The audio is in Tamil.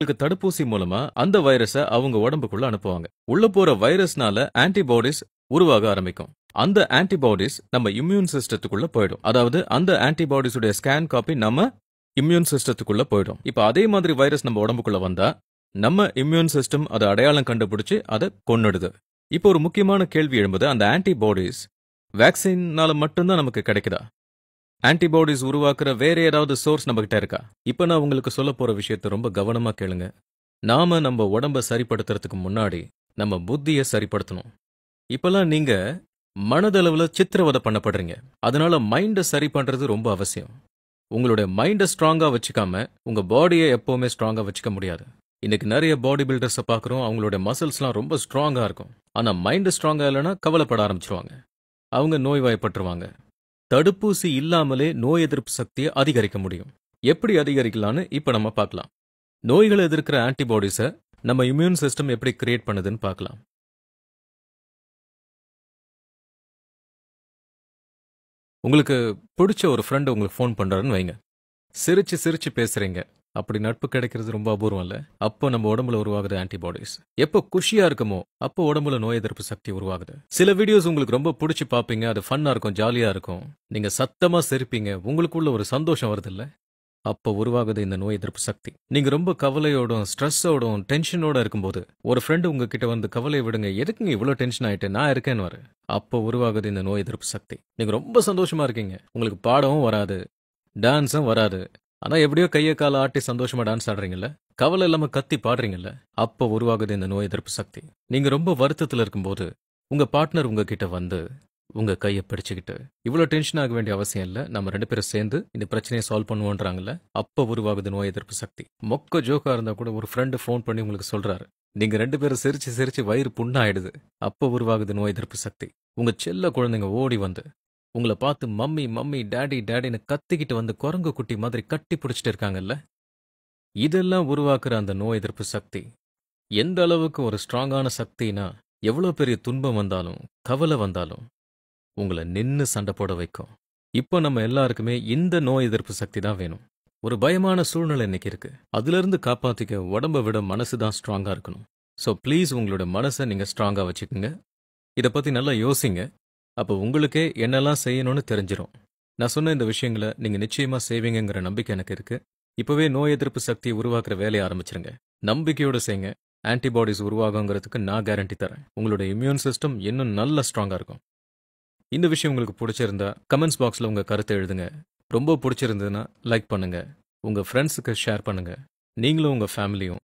உங்களுக்கு தடுப்பூசி மூலமா அந்த வைரஸை அவங்க உடம்புக்குள்ள அனுப்புவாங்க உள்ள போற வைரஸ்னால ஆன்டிபாடிஸ் உருவாக ஆரம்பிக்கும் அந்த ஆன்டிபாடிஸ் நம்ம இம்யூன் சிஸ்டத்துக்குள்ள போயிடும் அதாவது அந்த ஆன்டிபாடிஸ் உடைய ஸ்கேன் காப்பி நம்ம இம்யூன் சிஸ்டத்துக்குள்ள போயிடும் இப்போ அதே மாதிரி வைரஸ் நம்ம உடம்புக்குள்ள வந்தா நம்ம இம்யூன் சிஸ்டம் அதை அடையாளம் கண்டுபிடிச்சு அதை கொன்னுடுது இப்போ ஒரு முக்கியமான கேள்வி எழும்புது அந்த ஆன்டிபாடிஸ் வேக்சின்னால மட்டும்தான் நமக்கு கிடைக்குதா ஆன்டிபாடிஸ் உருவாக்குற வேற ஏதாவது சோர்ஸ் நம்ம கிட்ட இருக்கா இப்போ நான் உங்களுக்கு சொல்ல போற விஷயத்த ரொம்ப கவனமா கேளுங்க நாம நம்ம உடம்ப சரிப்படுத்துறதுக்கு முன்னாடி நம்ம புத்தியை சரிப்படுத்தணும் இப்பெல்லாம் நீங்க மனதளவுல சித்திரவதை பண்ணப்படுறீங்க அதனால மைண்டை சரி பண்றது ரொம்ப அவசியம் உங்களுடைய மைண்டை ஸ்ட்ராங்கா வச்சுக்காம உங்க பாடியை எப்பவுமே ஸ்ட்ராங்கா வச்சுக்க முடியாது இன்னைக்கு நிறைய பாடி பில்டர்ஸை பார்க்குறோம் அவங்களுடைய மசில்ஸ்லாம் ரொம்ப ஸ்ட்ராங்கா இருக்கும் ஆனா மைண்டு ஸ்ட்ராங்கா இல்லைன்னா கவலைப்பட ஆரம்பிச்சிருவாங்க அவங்க நோய்வாய்ப்பட்டுருவாங்க தடுப்பூசி இல்லாமலே நோய் எதிர்ப்பு சக்தியை அதிகரிக்க முடியும் எப்படி அதிகரிக்கலாம்னு இப்ப நம்ம பார்க்கலாம் நோய்களை எதிர்க்கிற ஆன்டிபாடிஸை நம்ம இம்யூன் சிஸ்டம் எப்படி கிரியேட் பண்ணுதுன்னு பார்க்கலாம் உங்களுக்கு பிடிச்ச ஒரு ஃப்ரெண்டு உங்களுக்கு ஃபோன் பண்றாருன்னு வைங்க சிரிச்சு சிரிச்சு பேசுறீங்க அப்படி நட்பு கிடைக்கிறது ரொம்ப அபூர்வம் இல்ல அப்போ நம்ம உடம்புல உருவாகுது ஆன்டிபாடிஸ் எப்போ குஷியா இருக்குமோ அப்போ உடம்புல நோய் எதிர்ப்பு சக்தி உருவாகுது சில வீடியோஸ் உங்களுக்கு ரொம்ப பிடிச்சி பார்ப்பீங்க அது ஃபன்னா இருக்கும் ஜாலியா இருக்கும் நீங்க சத்தமா சிரிப்பீங்க உங்களுக்குள்ள ஒரு சந்தோஷம் வருது இல்ல அப்போ உருவாகுது இந்த நோய் எதிர்ப்பு சக்தி நீங்க ரொம்ப கவலையோடும் ஸ்ட்ரெஸ்ஸோடும் டென்ஷனோட இருக்கும்போது ஒரு ஃப்ரெண்டு உங்ககிட்ட வந்து கவலையை விடுங்க எதுக்குங்க இவ்வளோ டென்ஷன் ஆயிட்டு நான் இருக்கேன்னு வரு அப்போ உருவாகுது இந்த நோய் எதிர்ப்பு சக்தி நீங்க ரொம்ப சந்தோஷமா இருக்கீங்க உங்களுக்கு பாடவும் வராது டான்ஸும் வராது ஆனா எப்படியோ கையை காலை ஆட்டி சந்தோஷமா டான்ஸ் ஆடுறீங்கல்ல கவலை இல்லாம கத்தி பாடுறீங்கல்ல அப்போ உருவாகுது இந்த நோய் எதிர்ப்பு சக்தி நீங்க ரொம்ப வருத்தத்துல இருக்கும்போது உங்க பார்ட்னர் உங்ககிட்ட வந்து உங்க கையை பிடிச்சுக்கிட்டு இவ்வளோ டென்ஷன் ஆக வேண்டிய அவசியம் இல்லை நம்ம ரெண்டு பேரும் சேர்ந்து இந்த பிரச்சனையை சால்வ் பண்ணுவோன்றாங்கல்ல அப்போ உருவாகுது நோய் எதிர்ப்பு சக்தி மொக்க ஜோக்கா இருந்தா கூட ஒரு ஃப்ரெண்டு ஃபோன் பண்ணி உங்களுக்கு சொல்றாரு நீங்க ரெண்டு பேரும் சிரிச்சு சிரிச்சு வயிறு புண்ணாயிடுது அப்போ உருவாகுது நோய் எதிர்ப்பு சக்தி உங்க செல்ல குழந்தைங்க ஓடி வந்து உங்களை பார்த்து மம்மி மம்மி டேடி டேடின்னு கத்திக்கிட்டு வந்து குரங்கு குட்டி மாதிரி கட்டி பிடிச்சிட்டு இருக்காங்கல்ல இதெல்லாம் உருவாக்குற அந்த நோய் எதிர்ப்பு சக்தி எந்த அளவுக்கு ஒரு ஸ்ட்ராங்கான சக்தினா எவ்வளோ பெரிய துன்பம் வந்தாலும் கவலை வந்தாலும் உங்களை நின்னு சண்டை போட வைக்கும் இப்போ நம்ம எல்லாருக்குமே இந்த நோய் எதிர்ப்பு சக்தி தான் வேணும் ஒரு பயமான சூழ்நிலை இன்னைக்கு இருக்கு அதிலிருந்து காப்பாத்திக்க உடம்ப விட மனசு தான் ஸ்ட்ராங்கா இருக்கணும் ஸோ ப்ளீஸ் உங்களோட மனசை நீங்க ஸ்ட்ராங்கா வச்சுக்கோங்க இதை பத்தி நல்லா யோசிங்க அப்போ உங்களுக்கே என்னெல்லாம் செய்யணும்னு தெரிஞ்சிரும் நான் சொன்ன இந்த விஷயங்களை நீங்க நிச்சயமா செய்வீங்கங்கிற நம்பிக்கை எனக்கு இருக்கு இப்பவே நோய் எதிர்ப்பு சக்தியை உருவாக்குற வேலையை ஆரம்பிச்சிருங்க நம்பிக்கையோட செய்யுங்க ஆன்டிபாடிஸ் உருவாகுங்கிறதுக்கு நான் கேரண்டி தரேன் உங்களோட இம்யூன் சிஸ்டம் இன்னும் நல்ல ஸ்ட்ராங்கா இருக்கும் இந்த விஷயம் உங்களுக்கு பிடிச்சிருந்தா கமெண்ட்ஸ் பாக்ஸில் உங்கள் கருத்தை எழுதுங்க ரொம்ப பிடிச்சிருந்ததுன்னா லைக் பண்ணுங்க உங்கள் ஃப்ரெண்ட்ஸுக்கு ஷேர் பண்ணுங்க நீங்களும் உங்கள் ஃபேமிலியும்